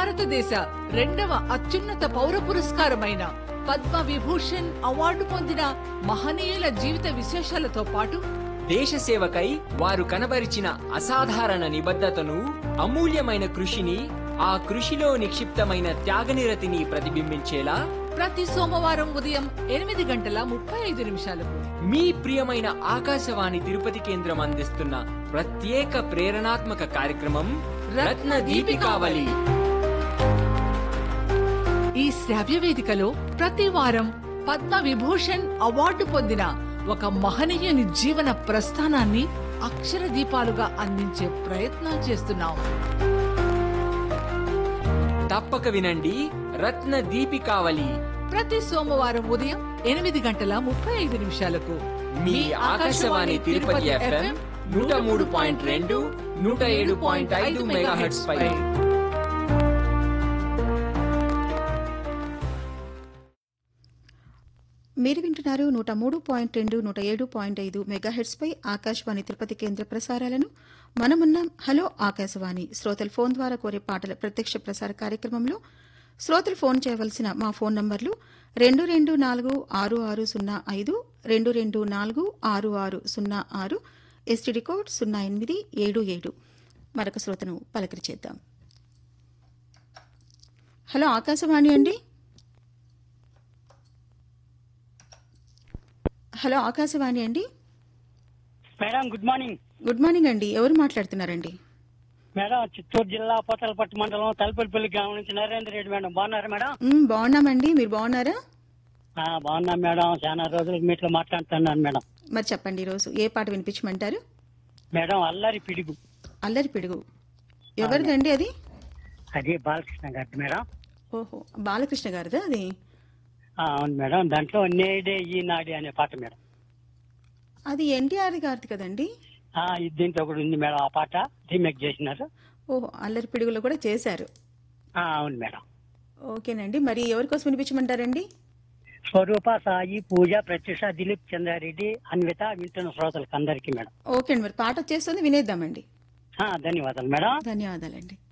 భారతదేశ రెండవ అత్యున్నత పౌర పురస్కారమైన పద్మ విభూషణ్ అవార్డు పొందిన మహనీయుల జీవిత విశేషాలతో పాటు దేశ సేవకై వారు కనబరిచిన అసాధారణ నిబద్ధతను అమూల్యమైన కృషిని ఆ కృషిలో నిక్షిప్తమైన త్యాగనిరతిని ప్రతిబింబించేలా ప్రతి సోమవారం ఉదయం ఎనిమిది గంటల ముప్పై ఐదు నిమిషాలకు మీ ప్రియమైన ఆకాశవాణి తిరుపతి కేంద్రం అందిస్తున్న ప్రత్యేక ప్రేరణాత్మక కార్యక్రమం రత్న దీపికావళి ఈ శ్రావ్య వేదికలో ప్రతి వారం పద్మ విభూషణ్ అవార్డు పొందిన ఒక మహనీయుని జీవన ప్రస్థానాన్ని అక్షర దీపాలుగా అందించే ప్రయత్నం చేస్తున్నాం తప్పక వినండి రత్న దీపికావళి ప్రతి సోమవారం ఉదయం ఎనిమిది గంటల ముప్పై ఐదు నిమిషాలకు మీ ఆకాశవాణి తిరుపతి ఎఫ్ఎం నూట మూడు పాయింట్ రెండు నూట ఏడు పాయింట్ ఐదు మెగాహెట్స్ పై మీరు వింటున్నారు నూట మూడు పాయింట్ రెండు నూట ఏడు పాయింట్ ఐదు మెగాహెడ్స్పై ఆకాశవాణి తిరుపతి కేంద్ర ప్రసారాలను మనమున్నాం హలో ఆకాశవాణి శ్రోతలు ఫోన్ ద్వారా కోరే పాటల ప్రత్యక్ష ప్రసార కార్యక్రమంలో శ్రోతలు ఫోన్ చేయవలసిన మా ఫోన్ నంబర్లు రెండు రెండు నాలుగు ఆరు ఆరు సున్నా ఐదు రెండు రెండు నాలుగు ఆరు ఆరు సున్నా ఆరు ఎస్టీడీ కోడ్ సున్నా ఎనిమిది ఏడు ఏడు మరొక శ్రోతను పలకరి చేద్దాం హలో ఆకాశవాణి అండి హలో ఆకాశవాణి అండి madam good morning good morning అండి ఎవరు మాట్లాడుతున్నారండి మేడం చిత్తూరు జిల్లా పోతలపట్టు మండలం తలపల్లిపల్లి గ్రామం నుంచి నరేంద్ర రెడ్డి మేడం బాగున్నారు మేడం మ్, బాగున్నామండి మీరు బాగున్నారా ఆ, బాగున్నాం మేడం చాలా రోజులకు మీట్లో మాట్లాడుతున్నాను మేడం మరి చెప్పండి ఈరోజు ఏ పాట వినిపించమంటారు మేడం అల్లరి పిడుగు అల్లరి పిడుగు ఎవరిదండి అది అది బాలకృష్ణ గారి మేడం ఓహో బాలకృష్ణ గారిదా అది ఆ, అవును మేడం దాంట్లో నేడే ఈనాడే అనే పాట మేడం అది ఎన్టీఆర్ గారిది కదండి ఆ, ఇది దీంట్లో కూడా ఉంది మేడం ఆ పాట రీమేక్ చేసినారు ఓహో అల్లరి పిడుగులో కూడా చేశారు ఆ, అవును మేడం ఓకేనండి మరి ఎవరి కోసం వినిపించమంటారండి స్వరూప సాయి పూజ ప్రత్యూష దిలీప్ చంద్రారెడ్డి అన్విత వింటున్న శ్రోతలకు అందరికీ మేడం ఓకే అండి మరి పాట వచ్చేస్తుంది వినేద్దామండి ఆ, ధన్యవాదాలు మేడం ధన్యవాదాలండి